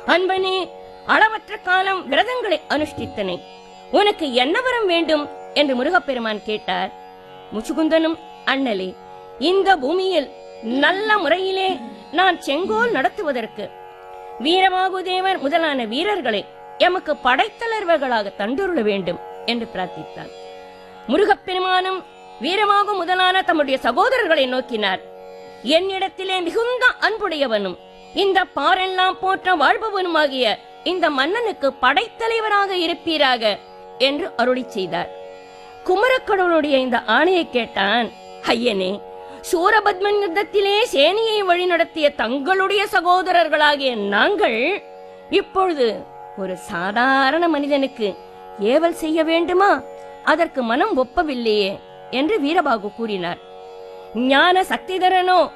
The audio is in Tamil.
அன்பனே அளவற்ற காலம் விரதங்களை அனுஷ்டித்தனை உனக்கு என்ன வரம் வேண்டும் என்று முருகப்பெருமான் கேட்டார் முச்சுகுந்தனும் அண்ணலே இந்த பூமியில் நல்ல முறையிலே நான் செங்கோல் நடத்துவதற்கு வீரமாகுதேவர் முதலான வீரர்களை எமக்கு படைத்தலைவர்களாக தந்துருள வேண்டும் என்று பிரார்த்தித்தான் முருகப்பெருமானும் வீரமாகு முதலான தம்முடைய சகோதரர்களை நோக்கினார் என்னிடத்திலே மிகுந்த அன்புடையவனும் இந்த பாரெல்லாம் போற்ற வாழ்பவனுமாகிய இந்த மன்னனுக்கு படைத்தலைவராக இருப்பீராக என்று அருளிச் செய்தார் குமரக்கடவுளுடைய இந்த ஆணையை கேட்டான் ஐயனே சூரபத்மன் யுத்தத்திலே சேனையை வழிநடத்திய தங்களுடைய சகோதரர்களாகிய நாங்கள் இப்பொழுது ஒரு சாதாரண மனிதனுக்கு ஏவல் செய்ய வேண்டுமா அதற்கு மனம் ஒப்பவில்லையே என்று வீரபாகு கூறினார் ஞான சக்திதரனோ